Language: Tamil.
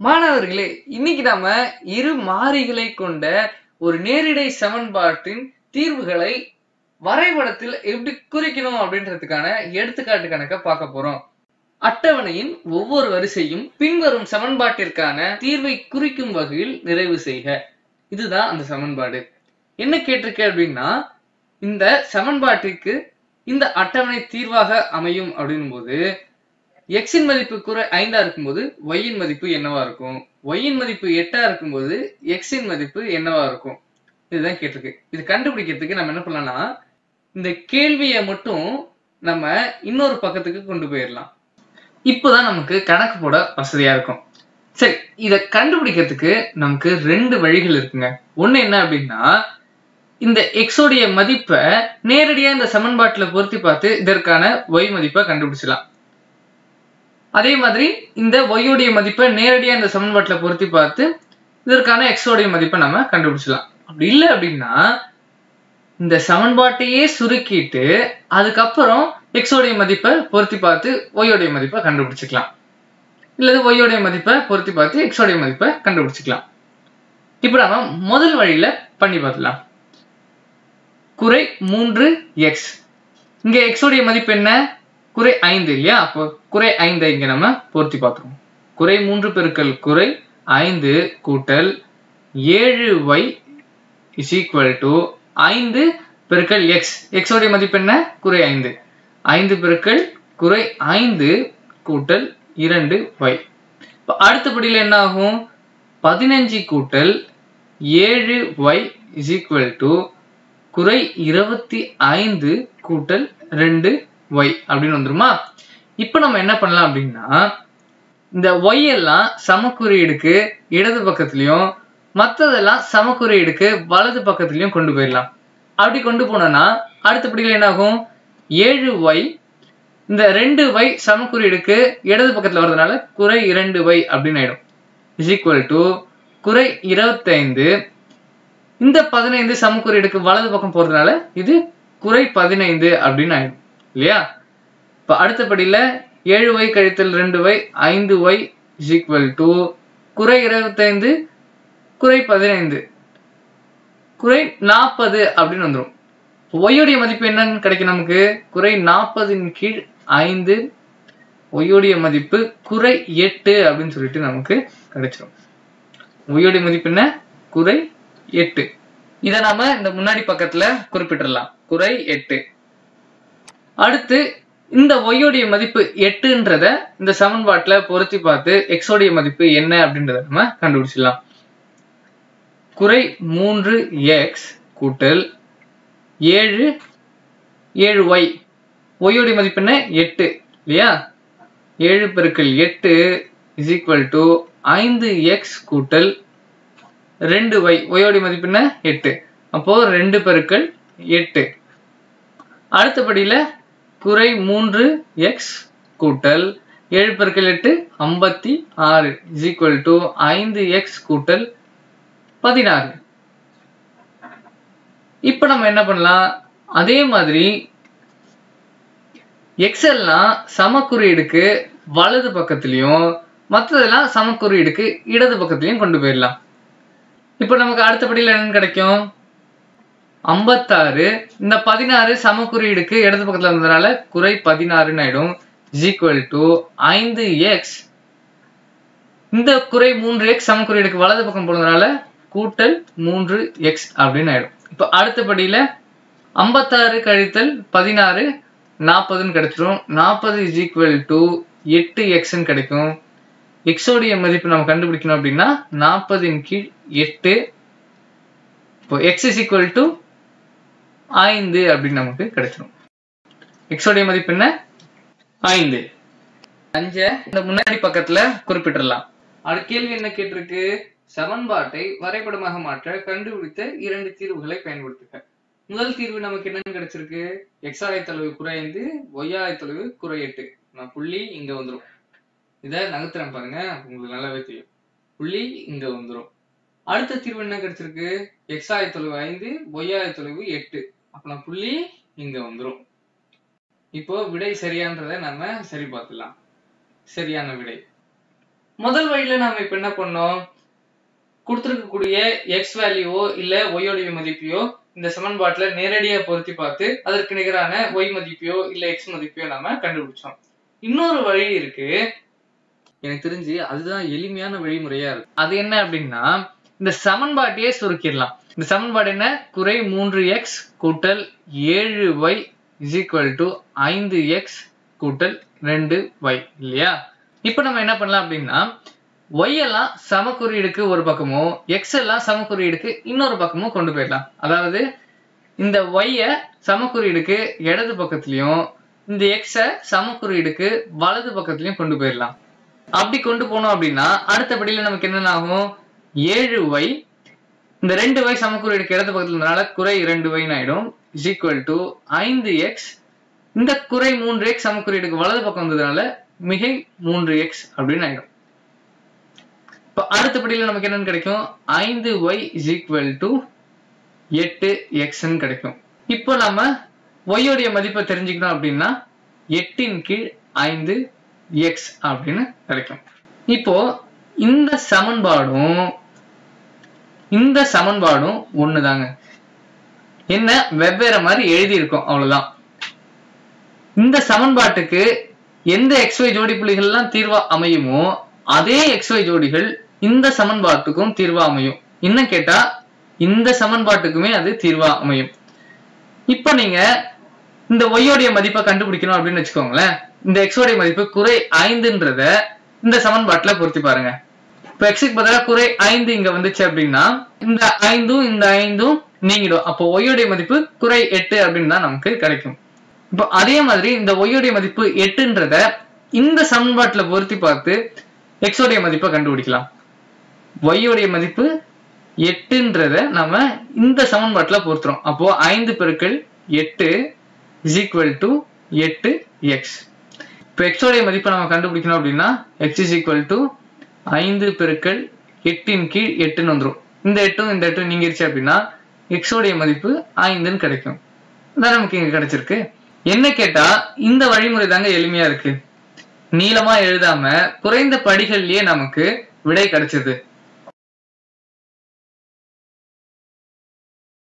மாணவர்களே இன்னைக்கு நாம இரு மாறிகளை கொண்ட ஒரு நேரிடை சமன்பாட்டின் தீர்வுகளை வரைபடத்தில் எப்படி குறிக்கணும் அப்படின்றதுக்கான எடுத்துக்காட்டு கணக்க பார்க்க போறோம் அட்டவணையின் ஒவ்வொரு வரிசையும் பின்வரும் சமன்பாட்டிற்கான தீர்வை குறிக்கும் வகையில் நிறைவு செய்க இதுதான் அந்த சமன்பாடு என்ன கேட்டிருக்க அப்படின்னா இந்த சமன்பாட்டிற்கு இந்த அட்டவணை தீர்வாக அமையும் அப்படின்னும் போது எக்ஸின் மதிப்பு குறை ஐந்தா இருக்கும்போது ஒய்யின் மதிப்பு என்னவா இருக்கும் ஒய்யின் மதிப்பு எட்டா இருக்கும்போது எக்ஸின் மதிப்பு என்னவா இருக்கும் இதுதான் கேட்டிருக்கு இது கண்டுபிடிக்கிறதுக்கு நம்ம என்ன பண்ணலாம்னா இந்த கேள்வியை மட்டும் நம்ம இன்னொரு பக்கத்துக்கு கொண்டு போயிடலாம் இப்போதான் நமக்கு கணக்கு போட வசதியா இருக்கும் சரி இத கண்டுபிடிக்கிறதுக்கு நமக்கு ரெண்டு வழிகள் இருக்குங்க ஒண்ணு என்ன அப்படின்னா இந்த எக்ஸோடைய மதிப்பை நேரடியா இந்த சமன்பாட்டுல பொருத்தி பார்த்து இதற்கான ஒய் மதிப்பை கண்டுபிடிச்சலாம் அதே மாதிரி இந்த ஒய்யோடைய மதிப்பை நேரடியா இந்த சமன்பாட்டுல பொருத்தி பார்த்து இதற்கான எக்ஸோடைய மதிப்பை நம்ம கண்டுபிடிச்சலாம் அப்படி இல்லை அப்படின்னா இந்த சமன்பாட்டையே சுருக்கிட்டு அதுக்கப்புறம் எக்ஸோடைய மதிப்பை பொருத்தி பார்த்து ஒய்யோடைய மதிப்பை கண்டுபிடிச்சிக்கலாம் இல்லது ஒய்யோடைய மதிப்பை பொருத்தி பார்த்து எக்ஸோடைய மதிப்பை கண்டுபிடிச்சிக்கலாம் இப்போ நம்ம முதல் வழியில பண்ணி பார்க்கலாம் குறை மூன்று எக்ஸ் இங்க எக்ஸோடைய மதிப்பு என்ன குறை ஐந்து இல்லையா அப்போ குறை ஐந்தை இங்க நம்ம பொருத்தி பார்த்துருவோம் குறை மூன்று பெருக்கல் குறை ஐந்து கூட்டல் ஏழு ஒய் இஸ் ஈக்குவல் டு ஐந்து பெருக்கல் எக்ஸ் எக்ஸோடைய மதிப்பு என்ன குறை ஐந்து ஐந்து பெருக்கல் குறை ஐந்து கூட்டல் இரண்டு ஒய் இப்போ அடுத்தபடியில் என்ன ஆகும் பதினஞ்சு கூட்டல் ஏழு ஒய் இஸ் ஈக்குவல் டு குறை இருபத்தி ஐந்து கூட்டல் ரெண்டு ஒய் அப்படின்னு வந்துருமா இப்போ நம்ம என்ன பண்ணலாம் அப்படின்னா இந்த ஒய் எல்லாம் சமக்குறியீடுக்கு இடது பக்கத்துலயும் மற்றதெல்லாம் சமக்குறியீடுக்கு வலது பக்கத்துலயும் கொண்டு போயிடலாம் அப்படி கொண்டு போனோம்னா அடுத்தபடியில் என்ன ஆகும் ஏழு ஒய் இந்த ரெண்டு ஒய் சமக்குறியீடுக்கு இடது பக்கத்துல வர்றதுனால குறை இரண்டு ஒய் அப்படின்னு ஆயிடும் இஸ் ஈக்குவல் டு குறை இருபத்தைந்து இந்த பதினைந்து சமக்குறியீடுக்கு வலது பக்கம் போறதுனால இது குறை பதினைந்து அப்படின்னு ஆயிடும் இல்லையா இப்ப அடுத்தபடியில ஏழு ஒய் கழித்தல் ரெண்டு ஒய் ஐந்து ஒய் இஸ் ஈக்குவல் டு குறை இருபத்தைந்து குறை பதினைந்து குறை நாற்பது அப்படின்னு வந்துடும் ஒய்யுடைய மதிப்பு என்னன்னு கிடைக்கும் நமக்கு குறை நாற்பதின் கீழ் ஐந்து ஒய்யுடைய மதிப்பு குறை எட்டு அப்படின்னு சொல்லிட்டு நமக்கு கிடைச்சிடும் ஒய்யுடைய மதிப்பு என்ன குறை எட்டு இதை நாம இந்த முன்னாடி பக்கத்துல குறிப்பிட்டுடலாம் குறை எட்டு அடுத்து இந்த ஒய்யோடைய மதிப்பு எட்டுன்றத இந்த சமன்பாட்டுல பொருத்தி பார்த்து எக்ஸோடைய மதிப்பு என்ன அப்படின்றத நம்ம கண்டுபிடிச்சிடலாம் குறை மூன்று எக்ஸ் கூட்டல் ஏழு ஏழு ஒய் ஒய்யோடைய மதிப்பு என்ன எட்டு இல்லையா ஏழு பெருக்கல் எட்டு இஸ் ஈக்குவல் டு ஐந்து எக்ஸ் கூட்டல் ரெண்டு ஒய் ஒய்யோடைய மதிப்பு என்ன எட்டு அப்போ ரெண்டு பெருக்கல் எட்டு அடுத்தபடியில குறை மூன்று எக்ஸ் கூட்டல் ஏழு பெருக்கல் எட்டு ஐம்பத்தி ஆறு இஸ் ஈக்குவல் டு ஐந்து எக்ஸ் கூட்டல் பதினாறு இப்ப நம்ம என்ன பண்ணலாம் அதே மாதிரி எக்ஸ் எல்லாம் சமக்குறியீடுக்கு வலது பக்கத்துலயும் மற்றதெல்லாம் சமக்குறியீடுக்கு இடது பக்கத்துலயும் கொண்டு போயிடலாம் இப்போ நமக்கு அடுத்தபடியில் என்னன்னு கிடைக்கும் ஐம்பத்தாறு இந்த பதினாறு சமக்குறியீடுக்கு இடது பக்கத்துல இருந்ததுனால குறை பதினாறுன்னு ஆயிடும் ஈக்குவல் டு ஐந்து எக்ஸ் இந்த குறை மூன்று எக்ஸ் சமக்குறியீடுக்கு வலது பக்கம் போனதுனால கூட்டல் மூன்று எக்ஸ் அப்படின்னு ஆயிடும் இப்போ அடுத்தபடியில ஐம்பத்தாறு கழித்தல் பதினாறு நாற்பதுன்னு கிடைச்சிரும் நாற்பது இஸ் ஈக்குவல் டு எட்டு எக்ஸ்ன்னு கிடைக்கும் எக்ஸோடைய மதிப்பு நம்ம கண்டுபிடிக்கணும் அப்படின்னா நாற்பதின் கீழ் எட்டு இப்போ எக்ஸ் இஸ் ஈக்குவல் டு ஐந்து அப்படின்னு நமக்கு கிடைச்சிடும் எக்ஸோடைய மதிப்பு என்ன ஐந்து அஞ்ச இந்த முன்னாடி பக்கத்துல குறிப்பிட்டுடலாம் அடுத்த கேள்வி என்ன கேட்டிருக்கு சமன்பாட்டை வரைபடமாக மாற்ற கண்டுபிடித்த இரண்டு தீர்வுகளை பயன்படுத்துக முதல் தீர்வு நமக்கு என்னன்னு கிடைச்சிருக்கு எக்ஸ் ஆயத்தளவு குறைந்து ஒய் ஆயத்தளவு குறை எட்டு நான் புள்ளி இங்க வந்துரும் இதை நகர்த்துறேன் பாருங்க உங்களுக்கு நல்லாவே தெரியும் புள்ளி இங்க வந்துரும் அடுத்த தீர்வு என்ன கிடைச்சிருக்கு எக்ஸ் ஆயத்தொலைவு ஐந்து ஒய் ஆயத்தொலைவு எட்டு அப்ப நான் புள்ளி இங்க வந்துரும் இப்போ விடை சரியான்றதை நம்ம சரி பார்த்துலாம் சரியான விடை முதல் வழியில நாம இப்ப என்ன பண்ணோம் கொடுத்திருக்கக்கூடிய எக்ஸ் வேல்யூவோ இல்ல ஒய்யோடைய மதிப்பையோ இந்த சமன்பாட்டுல நேரடியா பொருத்தி பார்த்து அதற்கு நிகரான ஒய் மதிப்பையோ இல்ல எக்ஸ் மதிப்பையோ நாம கண்டுபிடிச்சோம் இன்னொரு வழி இருக்கு எனக்கு தெரிஞ்சு அதுதான் எளிமையான வழிமுறையா இருக்கு அது என்ன அப்படின்னா இந்த சமன்பாட்டையே சுருக்கிடலாம் இந்த சமன்பாடு என்ன குறை மூன்று எக்ஸ் கூட்டல் ஏழு ஒய் இஸ் ஈக்குவல் டு ஐந்து எக்ஸ் கூட்டல் ரெண்டு ஒய் இல்லையா இப்ப நம்ம என்ன பண்ணலாம் அப்படின்னா ஒய் எல்லாம் சமக்குறியீடுக்கு ஒரு பக்கமோ எக்ஸ் எல்லாம் சமக்குறியீடுக்கு இன்னொரு பக்கமோ கொண்டு போயிடலாம் அதாவது இந்த ஒய்ய சமக்குறியீடுக்கு இடது பக்கத்துலயும் இந்த எக்ஸ சமக்குறியீடுக்கு வலது பக்கத்துலயும் கொண்டு போயிடலாம் அப்படி கொண்டு போனோம் அப்படின்னா அடுத்தபடியில நமக்கு என்னென்ன ஆகும் ஏழு ஒய் இந்த ரெண்டு ஒய் சமக்குறியீடுக்கு இடது பக்கத்துல இருந்தனால குறை இரண்டு ஒய்னு ஆயிடும் இஸ் ஈக்குவல் டு ஐந்து எக்ஸ் இந்த குறை மூன்று எக்ஸ் சமக்குறியீடுக்கு வலது பக்கம் வந்ததுனால மிகை மூன்று எக்ஸ் அப்படின்னு ஆயிடும் இப்போ அடுத்தபடியில் நமக்கு என்னன்னு கிடைக்கும் ஐந்து ஒய் இஸ் ஈக்குவல் டு எட்டு எக்ஸ்ன்னு கிடைக்கும் இப்போ நம்ம ஒய்யோடைய மதிப்பை தெரிஞ்சுக்கணும் அப்படின்னா எட்டின் கீழ் ஐந்து எக்ஸ் அப்படின்னு கிடைக்கும் இப்போ இந்த சமன்பாடும் இந்த சமன்பாடும் ஒண்ணுதாங்க என்ன வெவ்வேறு மாதிரி எழுதி இருக்கும் அவ்வளவுதான் இந்த சமன்பாட்டுக்கு எந்த எக்ஸ்ஒய் ஜோடி புள்ளிகள்லாம் தீர்வா அமையுமோ அதே எக்ஸ்ஒய் ஜோடிகள் இந்த சமன்பாட்டுக்கும் தீர்வா அமையும் இன்னும் கேட்டா இந்த சமன்பாட்டுக்குமே அது தீர்வா அமையும் இப்ப நீங்க இந்த ஒய்யோடைய மதிப்பை கண்டுபிடிக்கணும் அப்படின்னு வச்சுக்கோங்களேன் இந்த எக்ஸோடைய மதிப்பு குறை ஐந்துன்றத இந்த சமன்பாட்டுல பொருத்தி பாருங்க இப்ப எக்ஸுக்கு பதிலாக குறை ஐந்து இங்க வந்துச்சு அப்படின்னா இந்த ஐந்தும் இந்த ஐந்தும் நீங்கிடும் அப்போ ஒய்யோடைய மதிப்பு குறை எட்டு அப்படின்னு தான் நமக்கு கிடைக்கும் இப்போ அதே மாதிரி இந்த ஒய்யோடைய மதிப்பு எட்டுன்றத இந்த சமன்பாட்டுல பொருத்தி பார்த்து எக்ஸோடைய மதிப்பை கண்டுபிடிக்கலாம் ஒய்யோடைய மதிப்பு எட்டுன்றத நம்ம இந்த சமன்பாட்டுல பொருத்துறோம் அப்போ ஐந்து பெருக்கள் எட்டு இஸ் ஈக்குவல் டு எட்டு எக்ஸ் இப்போ எக்ஸோடைய மதிப்பை நம்ம கண்டுபிடிக்கணும் அப்படின்னா எக்ஸ் இஸ் ஈக்குவல் டு ஐந்து பெருக்கள் எட்டின் கீழ் எட்டுன்னு வந்துடும் இந்த எட்டும் இந்த எட்டும் நீங்கிருச்சு அப்படின்னா எக்ஸோடைய மதிப்பு ஐந்துன்னு கிடைக்கும் இதான் நமக்கு இங்க கிடைச்சிருக்கு என்ன கேட்டா இந்த வழிமுறை தாங்க எளிமையா இருக்கு நீளமா எழுதாம குறைந்த படிகள்லயே நமக்கு விடை கிடைச்சது